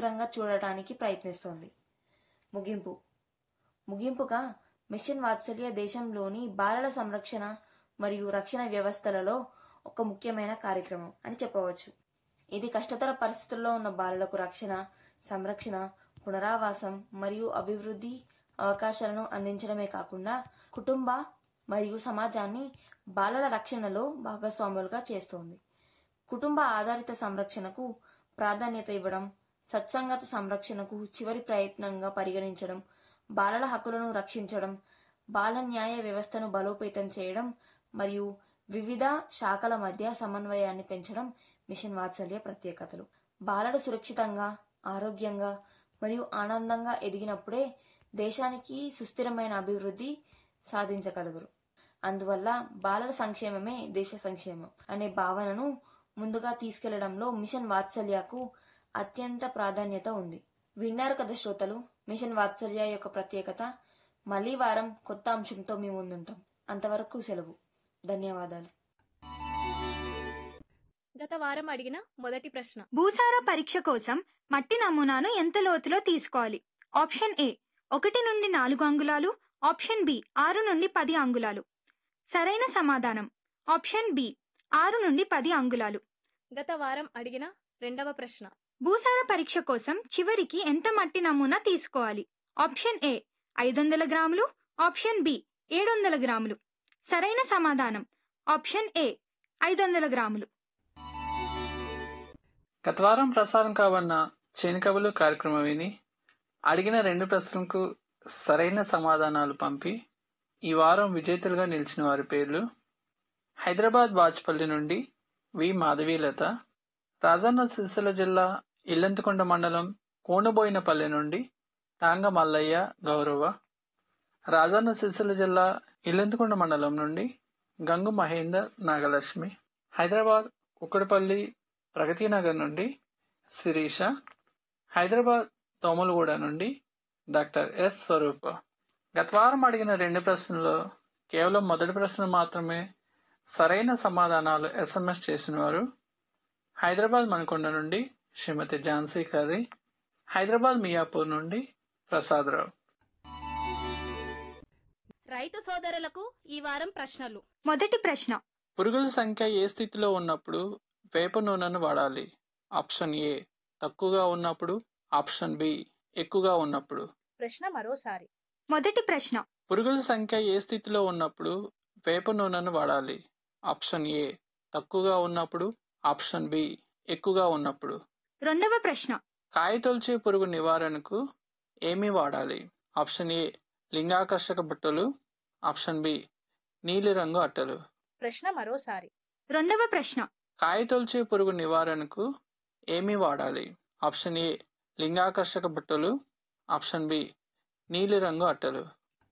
సమగ్రంగా చూడటానికి ప్రయత్నిస్తోంది ముగింపు ముగింపుగా మిషన్ వాత్సల్య దేశంలోని బాలల సంరక్షణ మరియు రక్షణ వ్యవస్థలలో ఒక ముఖ్యమైన కార్యక్రమం అని చెప్పవచ్చు ఇది కష్టతర పరిస్థితుల్లో ఉన్న బాలలకు రక్షణ సంరక్షణ పునరావాసం మరియు అభివృద్ధి అవకాశాలను అందించడమే కాకుండా కుటుంబ మరియు సమాజాన్ని బాలల రక్షణలో భాగస్వాములుగా చేస్తోంది కుటుంబ ఆధారిత సంరక్షణకు ప్రాధాన్యత ఇవ్వడం సత్సంగత సంరక్షణకు చివరి ప్రయత్నంగా పరిగణించడం బాలల హక్కులను రక్షించడం బాల న్యాయ వ్యవస్థను బలోపేతం చేయడం మరియు వివిధ శాఖల మధ్య సమన్వయాన్ని పెంచడం మిషన్ వాత్సల్య ప్రత్యేకతలు బాలలు సురక్షితంగా ఆరోగ్యంగా మరియు ఆనందంగా ఎదిగినప్పుడే దేశానికి సుస్థిరమైన అభివృద్ధి సాధించగలుగురు అందువల్ల బాలల సంక్షేమమే దేశ సంక్షేమం అనే భావనను ముందుగా తీసుకెళ్లడంలో మిషన్ వాత్సల్యకు అత్యంత ప్రాధాన్యత ఉంది విన్నారు కదా శ్రోతలు మిషన్ వాత్సల్య యొక్క ప్రత్యేకత మళ్ళీ వారం కొత్త అంశంతో మీ ముందుంటాం అంతవరకు సెలవు ధన్యవాదాలు గత వారం అడిగిన మొదటి ప్రశ్న భూసార పరీక్ష కోసం మట్టి నమూనాను ఎంత లోతులో తీసుకోవాలి ఆప్షన్ ఏ ఒకటి నుండి నాలుగు అంగుళాలు ఆప్షన్ బి ఆరు నుండి పది అంగుళాలు సరైన సమాధానం ఆప్షన్ బి ఆరు నుండి పది అంగుళాలు గత వారం అడిగిన రెండవ ప్రశ్న భూసార పరీక్ష కోసం చివరికి ఎంత మట్టి నమూనా తీసుకోవాలి ఆప్షన్ ఏ ఐదు వందల గ్రాములు ఆప్షన్ బి ఏడు వందల గ్రాములు సరైన సమాధానం ఆప్షన్ ఏ ఐదు వందల గ్రాములు గత వారం ప్రసారం కాబడిన చేనికబులు కార్యక్రమం విని అడిగిన రెండు ప్రశ్నలకు సరైన సమాధానాలు పంపి ఈ వారం విజేతలుగా నిలిచిన వారి పేర్లు హైదరాబాద్ బాజ్పల్లి నుండి వి మాధవీలత రాజన్న సిరిసిల్ల జిల్లా ఇల్లంతకొండ మండలం కోనబోయినపల్లి నుండి టాంగ మల్లయ్య గౌరవ రాజన్న సిరిసిల్ల జిల్లా ఇల్లంతకొండ మండలం నుండి గంగు మహేందర్ నాగలక్ష్మి హైదరాబాద్ కుక్కడపల్లి ప్రగతి నగర్ నుండి శిరీష హైదరాబాద్ తోమలగూడ నుండి డాక్టర్ ఎస్ స్వరూప గత వారం అడిగిన రెండు ప్రశ్నల్లో కేవలం మొదటి ప్రశ్న మాత్రమే సరైన సమాధానాలు ఎస్ఎంఎస్ చేసిన వారు హైదరాబాద్ మనకొండ నుండి శ్రీమతి ఝాన్సీ కర్రీ హైదరాబాద్ మియాపూర్ నుండి ప్రసాదరావు రైతు సోదరులకు ఈ వారం ప్రశ్నలు మొదటి ప్రశ్న పురుగుల సంఖ్య ఏ స్థితిలో ఉన్నప్పుడు వేప నూనెను వాడాలి ఆప్షన్ ఏ తక్కువగా ఉన్నప్పుడు ఆప్షన్ బి ఎక్కువగా ఉన్నప్పుడు ప్రశ్న మరోసారి మొదటి ప్రశ్న పురుగుల సంఖ్య ఏ స్థితిలో ఉన్నప్పుడు వేప నూనెను వాడాలి ఆప్షన్ ఏ తక్కువగా ఉన్నప్పుడు ఆప్షన్ బి ఎక్కువగా ఉన్నప్పుడు రెండవ ప్రశ్న కాయతొలిచే పురుగు నివారణకు ఏమి వాడాలి ఆప్షన్ ఏ లింగాకర్షక బుట్టలు ఆప్షన్ బి నీలిరంగు అట్టలు ప్రశ్న మరోసారి రెండవ ప్రశ్న కాయతొలిచే పురుగు నివారణకు ఏమి వాడాలి ఆప్షన్ ఏ లింగాకర్షక బుట్టలు ఆప్షన్ బి నీలిరంగు అట్టలు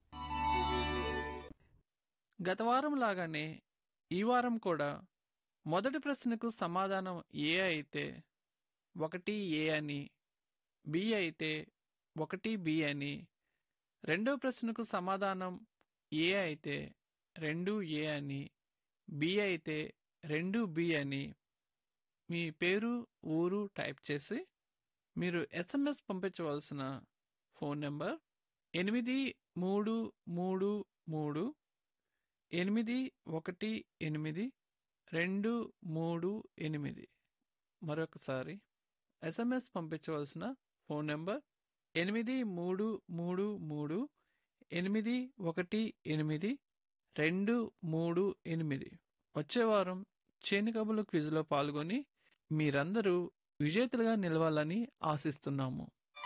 గత వారం లాగానే ఈ వారం కూడా మొదటి ప్రశ్నకు సమాధానం ఏ అయితే ఒకటి ఏ అని బి అయితే ఒకటి బి అని రెండో ప్రశ్నకు సమాధానం ఏ అయితే రెండు ఏ అని బి అయితే రెండు బి అని మీ పేరు ఊరు టైప్ చేసి మీరు ఎస్ఎంఎస్ పంపించవలసిన ఫోన్ నెంబర్ ఎనిమిది మూడు మూడు మూడు ఎనిమిది ఒకటి ఎనిమిది రెండు మూడు ఎనిమిది మరొకసారి ఎస్ఎంఎస్ పంపించవలసిన ఫోన్ నెంబర్ ఎనిమిది మూడు మూడు మూడు ఎనిమిది ఒకటి ఎనిమిది రెండు మూడు ఎనిమిది వచ్చే వారం చేనికబులు క్విజ్లో పాల్గొని మీరందరూ విజేతలుగా నిలవాలని ఆశిస్తున్నాము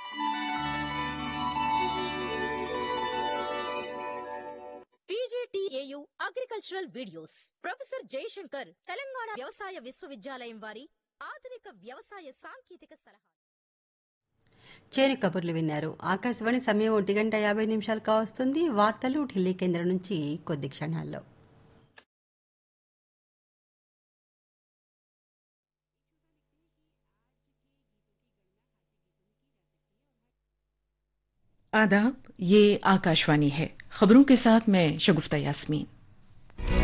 PGTAU agricultural videos professor Jayashankar Telangana వ్యవసాయ విశ్వవిద్యాలయం వారి ఆధునిక వ్యవసాయ సాంకేతిక సలహా చేరి కబుర్లు విన్నారు ఆకాశవాణి సమయం ఒంటి గంట యాభై నిమిషాలు కావస్తుంది వార్తలు ఢిల్లీ కేంద్రం నుంచి కొద్ది క్షణాల్లో आदाब ये आकाशवाणी है खबरों के साथ मैं शगुफ्ता यास्मीन